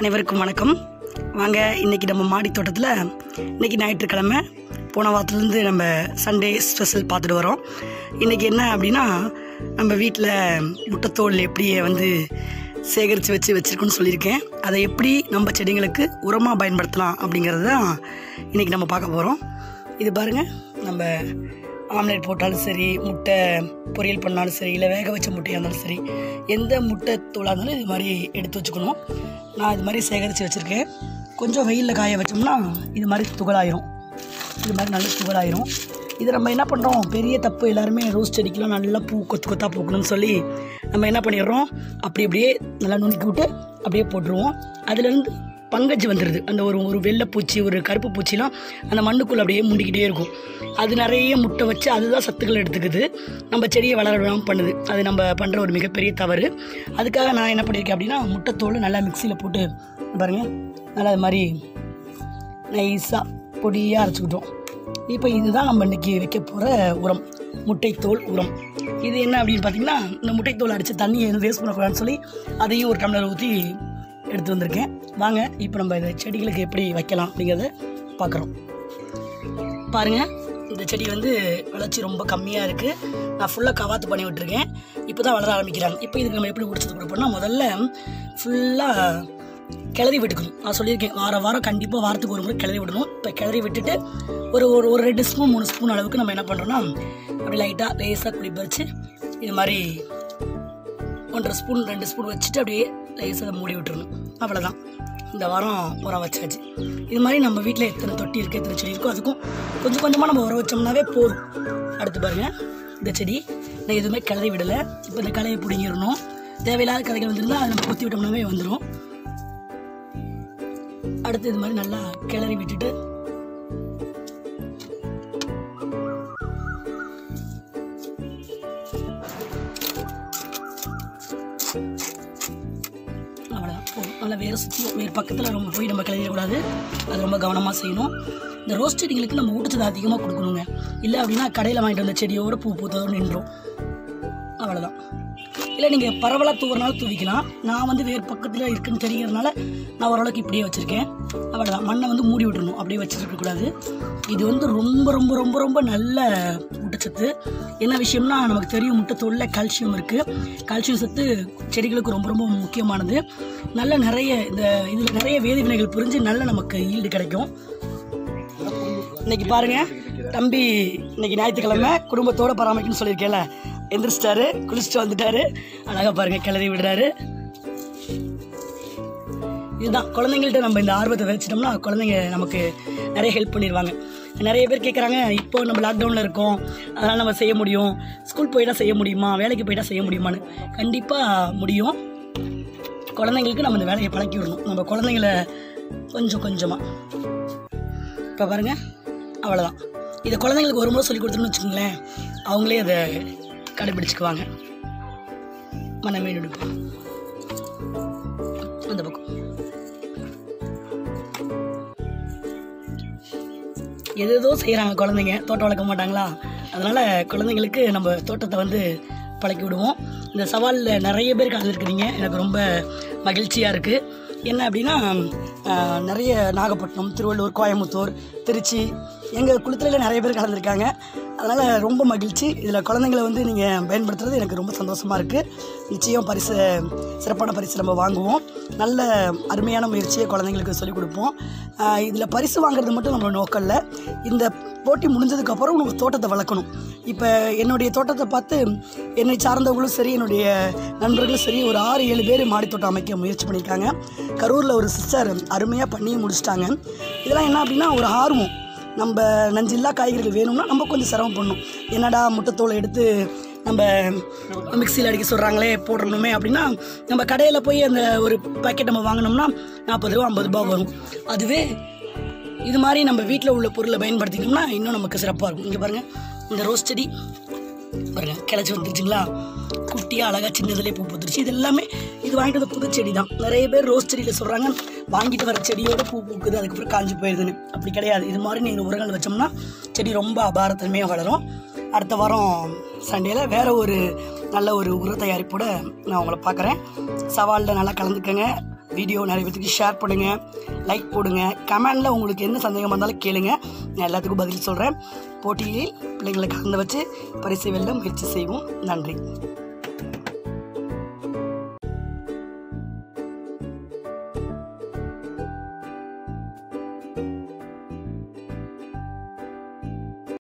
அனைவருக்கும் வணக்கம் வாங்க இன்றைக்கி நம்ம மாடி தோட்டத்தில் இன்றைக்கி ஞாயிற்றுக்கிழமை போன வாரத்துலேருந்து நம்ம சண்டே ஸ்பெஷல் பார்த்துட்டு வரோம் இன்றைக்கி என்ன அப்படின்னா நம்ம வீட்டில் முட்டைத்தோல் எப்படி வந்து சேகரித்து வச்சு வச்சுருக்கோன்னு சொல்லியிருக்கேன் அதை எப்படி நம்ம செடிங்களுக்கு உரமாக பயன்படுத்தலாம் அப்படிங்கிறது தான் இன்றைக்கி நம்ம பார்க்க போகிறோம் இது பாருங்கள் நம்ம ஆம்லேட் போட்டாலும் சரி முட்டை பொரியல் பண்ணாலும் சரி இல்லை வேக வச்ச முட்டையாக இருந்தாலும் சரி எந்த முட்டை தூளாக இருந்தாலும் இது மாதிரி எடுத்து வச்சுக்கணும் நான் இது மாதிரி சேகரித்து வச்சுருக்கேன் கொஞ்சம் வெயிலில் காய வச்சோம்னா இது மாதிரி துகளாயிரும் இது மாதிரி நல்ல துகளாயிரும் இது நம்ம என்ன பண்ணுறோம் பெரிய தப்பு எல்லாருமே ரோஸ் செடிக்கெலாம் நல்லா பூ கொத்து கொத்தாக பூக்கணும்னு சொல்லி நம்ம என்ன பண்ணிடுறோம் அப்படி அப்படியே நல்லா நுணுக்கி விட்டு அப்படியே போட்டுருவோம் அதுலேருந்து பங்கஜ் வந்துடுது அந்த ஒரு ஒரு வெள்ளைப்பூச்சி ஒரு கருப்பு பூச்சிலாம் அந்த மண்ணுக்குள்ளே அப்படியே முண்டிக்கிட்டே இருக்கும் அது நிறைய முட்டை வச்சு அதுதான் சத்துக்கள் எடுத்துக்குது நம்ம செடியை வளர விடாமல் பண்ணுது அது நம்ம பண்ணுற ஒரு மிகப்பெரிய தவறு அதுக்காக நான் என்ன பண்ணியிருக்கேன் அப்படின்னா முட்டைத்தோல் நல்லா மிக்சியில் போட்டு பாருங்கள் நல்லா அது மாதிரி நைஸாக பொடியாக அரைச்சிக்கிட்டோம் இப்போ இதுதான் நம்ம இன்றைக்கி வைக்க போகிற உரம் முட்டைத்தோல் உரம் இது என்ன அப்படின்னு பார்த்தீங்கன்னா இந்த முட்டைத்தோல் அடித்த தண்ணியை எதுவும் வேஸ்ட் பண்ணக்கூடாதுன்னு சொல்லி அதையும் ஒரு டம்ளர் ஊற்றி எடுத்து வந்திருக்கேன் வாங்க இப்போ நம்ம இதை செடிகளுக்கு எப்படி வைக்கலாம் அப்படிங்கிறத பார்க்குறோம் பாருங்கள் இந்த செடி வந்து வளர்ச்சி ரொம்ப கம்மியாக இருக்குது நான் ஃபுல்லாக கவாத்து பண்ணி விட்டுருக்கேன் இப்போ தான் வளர ஆரம்பிக்கிறாங்க இப்போ இதுக்கு நம்ம எப்படி உடிச்சது கொடுப்போம்னா முதல்ல ஃபுல்லாக கிளறி விட்டுக்கணும் நான் சொல்லியிருக்கேன் வாரம் வாரம் கண்டிப்பாக வாரத்துக்கு ஒரு முறை கிளறி விடணும் இப்போ கிளறி விட்டுட்டு ஒரு ஒரு ஒரு ரெண்டு ஸ்பூன் மூணு ஸ்பூன் அளவுக்கு நம்ம என்ன பண்ணுறோம்னா அப்படி லைட்டாக லேசாக குழி பறித்து இது மாதிரி ஒன்றரை ஸ்பூன் ரெண்டு ஸ்பூன் வச்சுட்டு அப்படியே லேசாக மூடி விட்டுறணும் அவ்வளோதான் இந்த வாரம் உரம் வச்சாச்சு இது மாதிரி நம்ம வீட்டில் எத்தனை தொட்டி இருக்குது எத்தனை செடி இருக்கோ அதுக்கும் கொஞ்சம் கொஞ்சமாக நம்ம உரம் வச்சோம்னாவே போதும் அடுத்து பாருங்க இந்த செடி நான் எதுவுமே கிளறி விடலை இப்போ இந்த களையை பிடிங்கிடணும் தேவையில்லாத கதைகள் வந்துருந்தால் அதை நம்ம கொத்தி விட்டோம்னாவே வந்துடும் அடுத்து இது மாதிரி நல்லா கிளறி விட்டுட்டு அவ்வளோதான் போதும் நல்லா வேறு சுற்றி வேறு பக்கத்தில் ரொம்ப போய் நம்ம கிளறிடக்கூடாது அது ரொம்ப கவனமாக செய்யணும் இந்த ரோஸ் செடிகளுக்கு நம்ம ஊட்டச்சத்து அதிகமாக கொடுக்கணுங்க இல்லை அப்படின்னா கடையில் வாங்கிட்டு வந்த செடியோட பூ பூத்தோடு நின்றோம் அவ்வளோதான் இல்லை நீங்கள் பரவலாக தூவுறனால தூவிக்கலாம் நான் வந்து வேறு பக்கத்தில் இருக்குன்னு தெரிகிறதுனால நான் ஓரளவுக்கு இப்படியே வச்சுருக்கேன் அவ்வளோதான் மண்ணை வந்து மூடி விட்டுறணும் அப்படியே வச்சுருக்கக்கூடாது இது வந்து ரொம்ப ரொம்ப ரொம்ப ரொம்ப நல்ல ஊட்டச்சத்து என்ன விஷயம்னா நமக்கு தெரியும் முட்டைத்தோலில் கால்சியம் இருக்குது கால்சியம் சத்து செடிகளுக்கு ரொம்ப ரொம்ப முக்கியமானது நல்ல நிறைய இந்த இதில் நிறைய வேதிவினைகள் புரிஞ்சு நல்ல நமக்கு ஈல்டு கிடைக்கும் இன்னைக்கு பாருங்க தம்பி இன்னைக்கு ஞாயிற்றுக்கிழமை குடும்பத்தோட பராமரிக்கணும்னு சொல்லியிருக்கேன்ல எந்திரிச்சிட்டாரு குளிச்சுட்டு வந்துட்டாரு அழகா பாருங்க கிளறி விடுறாரு இதுதான் குழந்தைங்கள்ட்ட நம்ம இந்த ஆர்வத்தை விதைச்சிட்டோம்னா குழந்தைங்க நமக்கு நிறைய ஹெல்ப் பண்ணிடுவாங்க நிறைய பேர் கேட்குறாங்க இப்போ நம்ம லாக்டவுனில் இருக்கோம் அதனால் நம்ம செய்ய முடியும் ஸ்கூல் போயிட்டா செய்ய முடியுமா வேலைக்கு போயிட்டா செய்ய முடியுமான்னு கண்டிப்பாக முடியும் குழந்தைங்களுக்கு நம்ம இந்த வேலையை பழக்கி விடணும் நம்ம குழந்தைங்கள கொஞ்சம் கொஞ்சமாக இப்போ பாருங்கள் அவ்வளோதான் இதை குழந்தைங்களுக்கு ஒரு முறை சொல்லி கொடுத்தோம்னு வச்சுக்கோங்களேன் அவங்களே அதை கடைபிடிச்சுக்குவாங்க மனமே எடுப்போம் அந்த பக்கம் எதேதோ செய்கிறாங்க குழந்தைங்க தோட்டம் வளர்க்க மாட்டாங்களா அதனால் குழந்தைங்களுக்கு நம்ம தோட்டத்தை வந்து பழக்கி விடுவோம் இந்த சவாலில் நிறைய பேர் கலந்துருக்குறீங்க எனக்கு ரொம்ப மகிழ்ச்சியாக இருக்குது என்ன அப்படின்னா ஆஹ், நிறைய நாகப்பட்டினம் திருவள்ளூர் கோயம்புத்தூர் திருச்சி எங்கள் குளத்தில் நிறைய பேர் கலந்துருக்காங்க அதனால் ரொம்ப மகிழ்ச்சி இதில் குழந்தைங்களை வந்து நீங்கள் பயன்படுத்துறது எனக்கு ரொம்ப சந்தோஷமாக இருக்குது நிச்சயம் பரிசு சிறப்பான பரிசு நம்ம வாங்குவோம் நல்ல அருமையான முயற்சியை குழந்தைங்களுக்கு சொல்லிக் கொடுப்போம் இதில் பரிசு வாங்குறது மட்டும் நம்ம நோக்கம் இல்லை இந்த போட்டி முடிஞ்சதுக்கப்புறம் நம்ம தோட்டத்தை வளர்க்கணும் இப்போ என்னுடைய தோட்டத்தை பார்த்து என்னை சார்ந்தவங்களும் சரி என்னுடைய நண்பர்களும் சரி ஒரு ஆறு ஏழு பேர் மாடித்தோட்டம் அமைக்க முயற்சி பண்ணியிருக்காங்க கரூரில் ஒரு சிஸ்டர் அருமையாக பண்ணி முடிச்சிட்டாங்க இதெல்லாம் என்ன அப்படின்னா ஒரு ஆர்வம் நம்ம நஞ்சில்லா காய்கறிகள் வேணும்னா நம்ம கொஞ்சம் சிரமம் பண்ணணும் என்னடா முட்டைத்தோலை எடுத்து நம்ம மிக்சியில் அடிக்க சொல்கிறாங்களே போடணுமே அப்படின்னா நம்ம கடையில் போய் அந்த ஒரு பாக்கெட் நம்ம வாங்கினோம்னா நாற்பது ரூபா ஐம்பது ரூபா வரும் அதுவே இது மாதிரி நம்ம வீட்டில் உள்ள பொருளை பயன்படுத்தினோம்னா இன்னும் நமக்கு சிறப்பாக இருக்கும் இங்கே பாருங்கள் இந்த ரோஸ் செடி பாருங்க கிளச்சி வந்துருச்சுங்களா குட்டியாக அழகாக சின்னதுலேயே பூ பூத்துருச்சு இது எல்லாமே இது வாங்கிட்டு வந்த புது செடி தான் நிறைய பேர் ரோஸ் செடியில் சொல்கிறாங்க வாங்கிட்டு வர செடியோட பூ பூக்குது அதுக்கப்புறம் காஞ்சி போயிடுதுன்னு அப்படி கிடையாது இது மாதிரி நீங்கள் உரங்கள் வச்சோம்னா செடி ரொம்ப அபாரத்தன்மையாக வளரும் அடுத்த வாரம் சண்டேல வேற ஒரு நல்ல ஒரு உர தயாரிப்போட நான் உங்களை பார்க்குறேன் சவாலில் நல்லா கலந்துக்கங்க வீடியோ நிறைய பேத்துக்கு ஷேர் பண்ணுங்கள் லைக் போடுங்க கமெண்டில் உங்களுக்கு என்ன சந்தேகமாக இருந்தாலும் கேளுங்க நான் எல்லாத்துக்கும் பதில் சொல்கிறேன் போட்டியில் பிள்ளைங்களை கலந்து வச்சு பரிசு வெல்ல முயற்சி செய்வோம் நன்றி